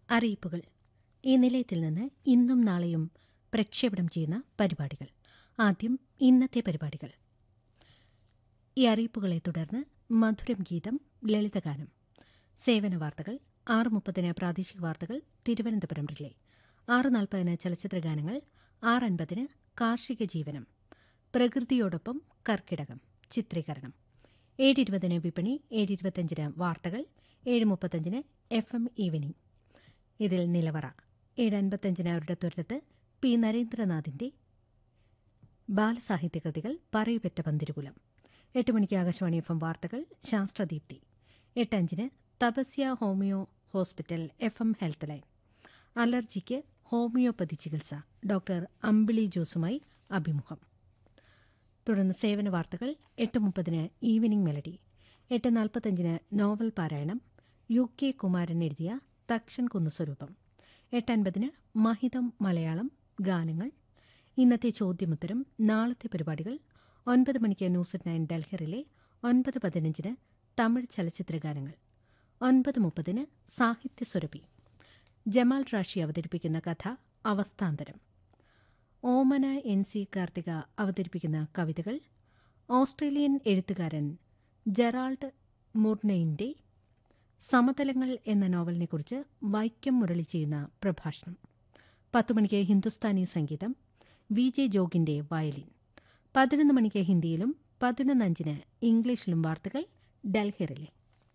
അറിയിപ്പുകൾ ഈ നിലയത്തിൽ നിന്ന് ഇന്നും നാളെയും പ്രക്ഷേപണം ചെയ്യുന്ന പരിപാടികൾ ആദ്യം ഇന്നത്തെ പരിപാടികൾ ഈ അറിയിപ്പുകളെ തുടർന്ന് മധുരം ഗീതം ലളിതഗാനം സേവന വാർത്തകൾ ആറ് മുപ്പതിന് പ്രാദേശിക വാർത്തകൾ തിരുവനന്തപുരം റിലേ ആറ് നാൽപ്പതിന് ചലച്ചിത്രഗാനങ്ങൾ ആറ് അൻപതിന് കാർഷിക ജീവനം പ്രകൃതിയോടൊപ്പം കർക്കിടകം ചിത്രീകരണം ഏഴ് ഇരുപതിന് വിപണി ഏഴ് ഇരുപത്തഞ്ചിന് വാർത്തകൾ ഏഴ് മുപ്പത്തഞ്ചിന് എഫ് എം ഈവനിംഗ് ഇതിൽ നിലവറ ഏഴ് അൻപത്തഞ്ചിന് അവരുടെ ത്വരത്ത് പി നരേന്ദ്രനാഥിന്റെ ബാലസാഹിത്യകൃതികൾ പറയുപെറ്റ പന്തിരുകുലം എട്ട് മണിക്ക് ആകാശവാണി എഫ് എം വാർത്തകൾ ശാസ്ത്രദീപ്തി എട്ടഞ്ചിന് Thapasya homeo hospital F M health line അലർജിക്ക് ഹോമിയോപ്പതി ചികിത്സ ഡോക്ടർ അമ്പിളി ജോസുമായി അഭിമുഖം തുടർന്ന് സേവന വാർത്തകൾ എട്ട് മുപ്പതിന് ഈവനിംഗ് മെലഡി എട്ട് നാൽപ്പത്തഞ്ചിന് നോവൽ പാരായണം യു കെ കുമാരൻ എഴുതിയ തക്ഷൻ കുന്നുസ്വരൂപം എട്ടൻപതിന് മഹിതം മലയാളം ഗാനങ്ങൾ ഇന്നത്തെ ചോദ്യമുത്തരം നാളത്തെ പരിപാടികൾ ഒൻപത് മണിക്ക് ന്യൂസ് അറ്റ് നയൻ ഡൽഹിറിലെ ഒൻപത് പതിനഞ്ചിന് തമിഴ് ചലച്ചിത്ര ഗാനങ്ങൾ ഒൻപത് മുപ്പതിന് സാഹിത്യ സുരഭി ജമാൽ റാഷി അവതരിപ്പിക്കുന്ന കഥ അവസ്ഥാന്തരം ഓമന എൻ സി കാർത്തിക അവതരിപ്പിക്കുന്ന കവിതകൾ ഓസ്ട്രേലിയൻ എഴുത്തുകാരൻ ജെറാൾഡ് മുർനെയിന്റെ സമതലങ്ങൾ എന്ന നോവലിനെക്കുറിച്ച് വൈക്കം മുരളി ചെയ്യുന്ന പ്രഭാഷണം പത്ത് മണിക്ക് ഹിന്ദുസ്ഥാനി സംഗീതം വി ജെ ജോഗിന്റെ വയലിൻ പതിനൊന്ന് മണിക്ക് ഹിന്ദിയിലും പതിനൊന്നഞ്ചിന് ഇംഗ്ലീഷിലും വാർത്തകൾ ഡൽഹിറിലെ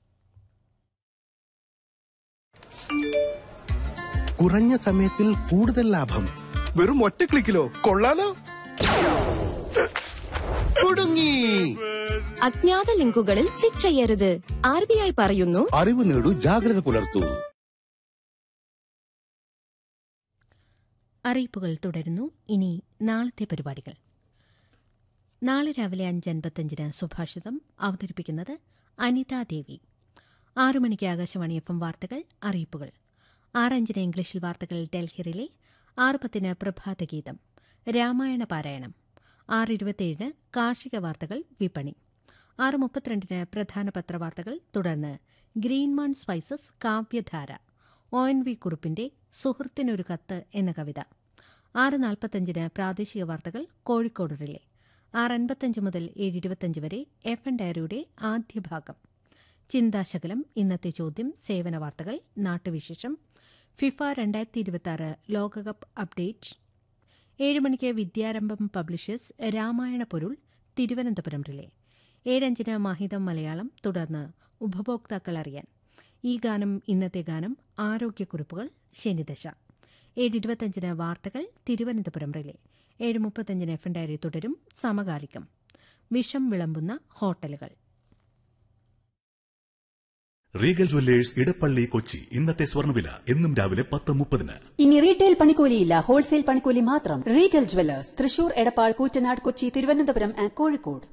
കുറഞ്ഞ സമയത്തിൽ കൂടുതൽ ലാഭം വെറും ഒറ്റ ക്ലിക്കിലോ കൊള്ളാലോ കുടുങ്ങി അജ്ഞാത ലിങ്കുകളിൽ ക്ലിക്ക് ചെയ്യരുത് ആർ ബി ഐ പറയുന്നു അറിവ് നേടൂ ജാഗ്രത പുലർത്തൂ അറിയിപ്പുകൾ തുടരുന്നു ഇനി നാളത്തെ പരിപാടികൾ നാളെ രാവിലെ അഞ്ച് അൻപത്തഞ്ചിന് സുഭാഷിതം അവതരിപ്പിക്കുന്നത് അനിതാ ദേവി ആറു മണിക്ക് ആകാശവാണി എഫ് എം വാർത്തകൾ അറിയിപ്പുകൾ ആറഞ്ചിന് ഇംഗ്ലീഷിൽ വാർത്തകൾ ഡൽഹിറിലെ ആറ് പത്തിന് പ്രഭാതഗീതം രാമായണ പാരായണം ആറ് ഇരുപത്തിയേഴിന് കാർഷിക വാർത്തകൾ വിപണി ആറ് മുപ്പത്തിരണ്ടിന് പ്രധാന പത്രവാർത്തകൾ തുടർന്ന് Greenman spices Kavyadhara O N V കുറുപ്പിന്റെ സുഹൃത്തിനൊരു കത്ത് എന്ന കവിത ആറ് നാൽപ്പത്തഞ്ചിന് പ്രാദേശിക വാർത്തകൾ കോഴിക്കോട് റിലേ ആറ് അൻപത്തഞ്ച് മുതൽ ഏഴ് ഇരുപത്തഞ്ച് വരെ എഫ് എൻ ഡയറിയുടെ ആദ്യ ഭാഗം ചിന്താശകലം ഇന്നത്തെ ചോദ്യം സേവന വാർത്തകൾ നാട്ടുവിശേഷം ഫിഫ രണ്ടായിരത്തി ഇരുപത്തി ലോകകപ്പ് അപ്ഡേറ്റ് ഏഴ് മണിക്ക് വിദ്യാരംഭം പബ്ലിഷേഴ്സ് രാമായണ പൊരുൾ തിരുവനന്തപുരം റിലേ ഏഴഞ്ചിന് മാഹിതം മലയാളം തുടർന്ന് ഉപഭോക്താക്കൾ അറിയാൻ ഈ ഗാനം ഇന്നത്തെ ഗാനം ആരോഗ്യക്കുറിപ്പുകൾ ശനിദശ ഏഴ് ഇരുപത്തഞ്ചിന് വാർത്തകൾ തിരുവനന്തപുരം റിലേ ഏഴ് മുപ്പത്തഞ്ചിന് എഫ് ഡയറി തുടരും സമകാലികം വിഷം വിളമ്പുന്ന ഹോട്ടലുകൾ റീഗൽ ജ്വല്ലേഴ്സ് ഇടപ്പള്ളി കൊച്ചി ഇന്നത്തെ സ്വർണ്ണവില എന്നും രാവിലെ പത്ത് മുപ്പതിന് ഇനി റീറ്റെയിൽ പണിക്കൂലിയില്ല ഹോൾസെയിൽ പണിക്കൂലി മാത്രം Regal jewellers Thrissur Edappal Koottanad Kochi Thiruvananthapuram and Kozhikode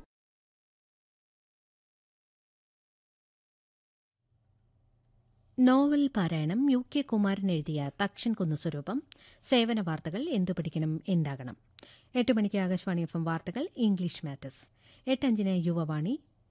novel പാരായണം യു കെ കുമാരൻ എഴുതിയ തക്ഷൻ കുന്നുസ്വരൂപം സേവന വാർത്തകൾ എന്തു പഠിക്കണം എന്താകണം എട്ട് മണിക്ക് ആകാശവാണി എഫ് എം വാർത്തകൾ ഇംഗ്ലീഷ് മാറ്റേഴ്സ് എട്ടഞ്ചിന് യുവവാണി